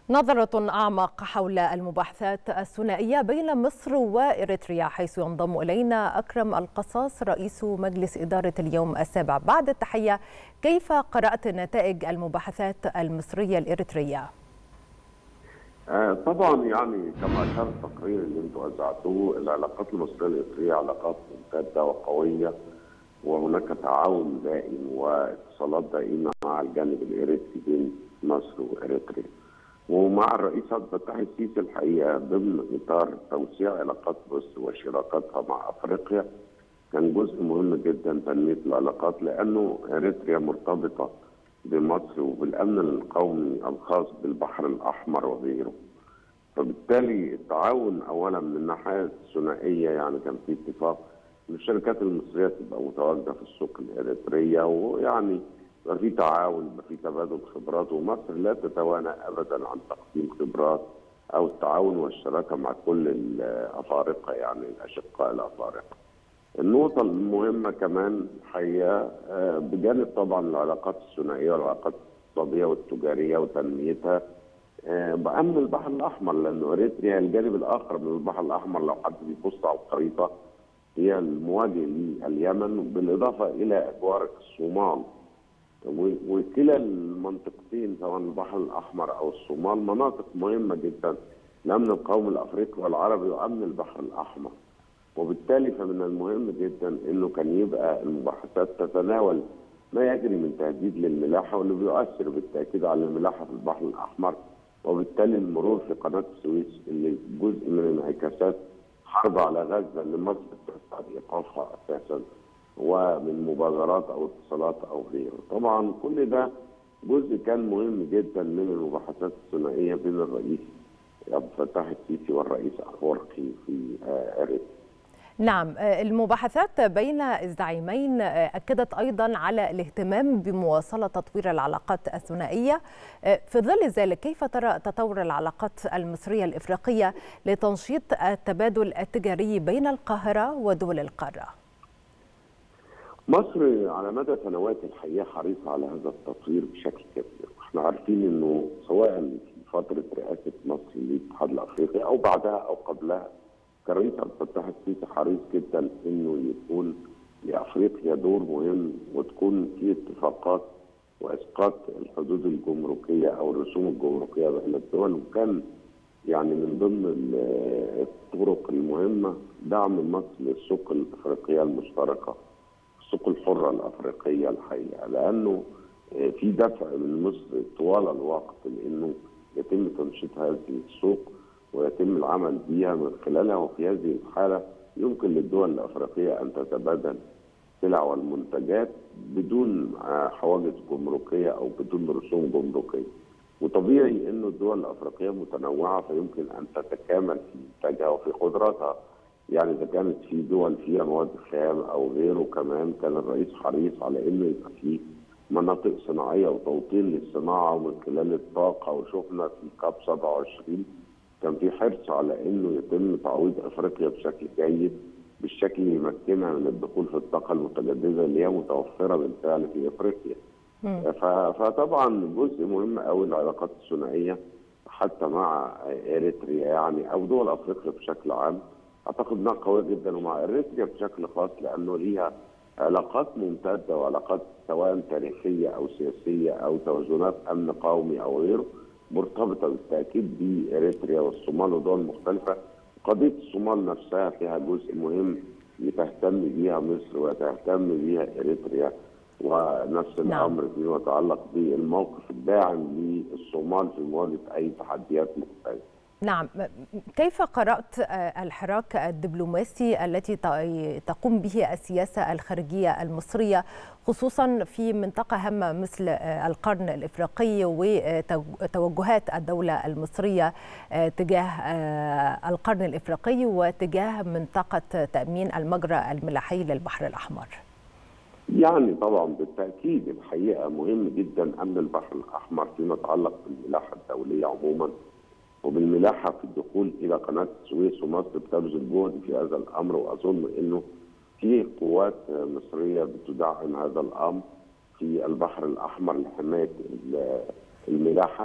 نظرة أعمق حول المباحثات الثنائية بين مصر وإريتريا حيث ينضم إلينا أكرم القصاص رئيس مجلس إدارة اليوم السابع بعد التحية كيف قرأت نتائج المباحثات المصرية الإريترية؟ آه طبعا يعني كما اشار التقرير اللي انتم وزعتوه العلاقات المصريه الإريترية علاقات ممتده وقويه وهناك تعاون دائم واتصالات دائمه مع الجانب الإريتري بين مصر وإريتريا. ومع الرئيس عبد الفتاح السيسي الحقيقه ضمن اطار توسيع علاقات مصر وشراكتها مع افريقيا كان جزء مهم جدا تنميه العلاقات لانه اريتريا مرتبطه بمصر وبالامن القومي الخاص بالبحر الاحمر وغيره. فبالتالي التعاون اولا من الناحيه الثنائيه يعني كان في اتفاق ان الشركات المصريه تبقى متواجده في السوق الاريتريه ويعني يبقى في تعاون يبقى في تبادل خبرات ومصر لا تتوانى ابدا عن تقديم خبرات او التعاون والشراكه مع كل الافارقه يعني الاشقاء الافارقه. النقطة المهمة كمان الحقيقة بجانب طبعا العلاقات الثنائية والعلاقات الاقتصادية والتجارية وتنميتها بأمن البحر الأحمر لأنه أريتريا الجانب الآخر من البحر الأحمر لو حد بيبص على الخريطة هي المواجه لليمن بالإضافة إلى أجوار الصومال وكلا المنطقتين سواء البحر الاحمر او الصومال مناطق مهمه جدا لامن القومي الافريقي والعربي وامن البحر الاحمر وبالتالي فمن المهم جدا انه كان يبقى المباحثات تتناول ما يجري من تهديد للملاحه واللي بيؤثر بالتاكيد على الملاحه في البحر الاحمر وبالتالي المرور في قناه السويس اللي جزء من انعكاسات حرب على غزه اللي مصر تسعى لايقافها اساسا ومن مبادرات او اتصالات او غيره. طبعا كل ده جزء كان مهم جدا من المباحثات الثنائيه بين الرئيس عبد الفتاح السيسي والرئيس افورقي في اريتريا. نعم المباحثات بين الزعيمين اكدت ايضا على الاهتمام بمواصله تطوير العلاقات الثنائيه في ظل ذلك كيف ترى تطور العلاقات المصريه الافريقيه لتنشيط التبادل التجاري بين القاهره ودول القاره مصر على مدى سنوات الحقيقه حريصه على هذا التطوير بشكل كبير، احنا عارفين انه سواء في فتره رئاسه مصر للاتحاد الافريقي او بعدها او قبلها كان الرئيس عبد الفتاح السيسي حريص جدا انه يكون لافريقيا دور مهم وتكون في اتفاقات واسقاط الحدود الجمركيه او الرسوم الجمركيه بين الدول وكان يعني من ضمن الطرق المهمه دعم مصر للسوق الافريقيه المشتركه السوق الحرة الأفريقية الحقيقة لأنه في دفع من مصر طوال الوقت لأنه يتم تنشيط هذه السوق ويتم العمل بها من خلالها وفي هذه الحالة يمكن للدول الأفريقية أن تتبادل السلع والمنتجات بدون حواجز جمركية أو بدون رسوم جمركية وطبيعي أن الدول الأفريقية متنوعة فيمكن أن تتكامل في إنتاجها وفي قدراتها يعني اذا كانت في دول فيها مواد خام او غيره كمان كان الرئيس حريص على انه يبقى في مناطق صناعيه وتوطين للصناعه ومن خلال الطاقه وشفنا في كاب 27 كان في حرص على انه يتم تعويض افريقيا بشكل جيد بالشكل اللي يمكنها من الدخول في الطاقه المتجدده اللي هي متوفره بالفعل في افريقيا. فطبعا جزء مهم قوي العلاقات الثنائيه حتى مع اريتريا يعني او دول افريقيا بشكل عام اعتقد انها قويه جدا ومع اريتريا بشكل خاص لانه ليها علاقات ممتده وعلاقات سواء تاريخيه او سياسيه او توازنات امن قومي او غيره مرتبطه بالتاكيد باريتريا والصومال ودول مختلفه قضيه الصومال نفسها فيها جزء مهم تهتم بيها مصر وتهتم بيها اريتريا ونفس الامر فيما يتعلق بالموقف الداعم للصومال في مواجهه اي تحديات مختلفه. نعم كيف قرأت الحراك الدبلوماسي التي تقوم به السياسة الخارجية المصرية خصوصا في منطقة هامة مثل القرن الإفريقي وتوجهات الدولة المصرية تجاه القرن الإفريقي وتجاه منطقة تأمين المجرى الملاحي للبحر الأحمر يعني طبعا بالتأكيد الحقيقة مهم جدا أمن البحر الأحمر فيما يتعلق بالملاحة الدولية عموما وبالملاحه في الدخول الى قناه السويس ومصر بتبذل جهد في هذا الامر واظن انه في قوات مصريه بتدعم هذا الامر في البحر الاحمر لحمايه الملاحه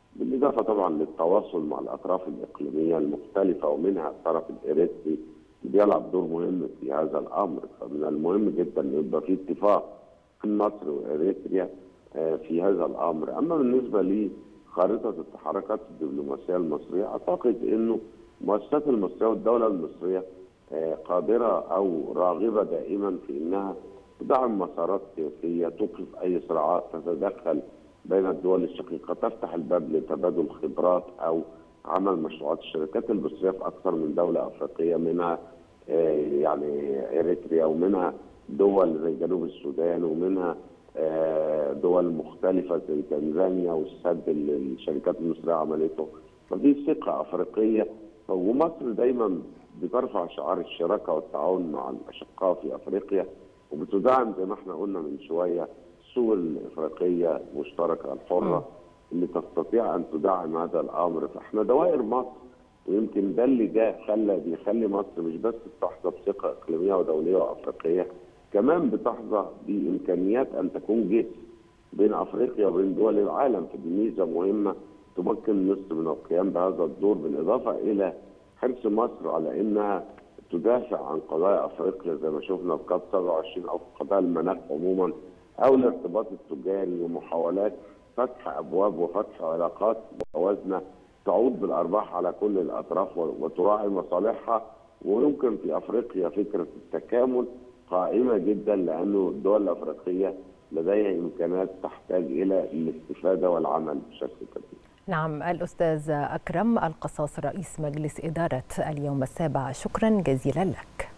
بالاضافه طبعا للتواصل مع الاطراف الاقليميه المختلفه ومنها الطرف الاريتري بيلعب دور مهم في هذا الامر فمن المهم جدا ان يبقى في اتفاق بين مصر واريتريا في هذا الامر اما بالنسبه لخارطه التحركات الدبلوماسيه المصريه اعتقد انه المؤسسات المصريه والدوله المصريه قادره او راغبه دائما في انها تدعم مسارات سياسيه توقف اي صراعات تتدخل بين الدول الشقيقه تفتح الباب لتبادل خبرات او عمل مشروعات الشركات المصريه في اكثر من دوله افريقيه منها يعني اريتريا ومنها دول زي جنوب السودان ومنها دول مختلفه زي تنزانيا والسد اللي الشركات المصريه عملته فدي ثقه افريقيه ومصر دايما بترفع شعار الشراكه والتعاون مع الاشقاء في افريقيا وبتدعم زي ما احنا قلنا من شويه السوق الافريقيه المشتركه الحره اللي تستطيع ان تدعم هذا الامر فاحنا دوائر مصر ويمكن ده اللي ده خلى بيخلي مصر مش بس بتحظى بثقه اقليميه ودوليه وافريقيه كمان بتحظى بامكانيات ان تكون جسر بين افريقيا وبين دول العالم فدي ميزه مهمه تمكن مصر من القيام بهذا الدور بالاضافه الى حرص مصر على انها تدافع عن قضايا افريقيا زي ما شفنا في كاب 27 او في قضايا المناخ عموما او الارتباط التجاري ومحاولات فتح ابواب وفتح علاقات متوازنه تعود بالارباح على كل الاطراف وتراعي مصالحها ويمكن في افريقيا فكره التكامل قائمه جدا لانه الدول الافريقيه لديها امكانات تحتاج الى الاستفاده والعمل بشكل كبير. نعم الأستاذ أكرم القصاص رئيس مجلس إدارة اليوم السابع شكرا جزيلا لك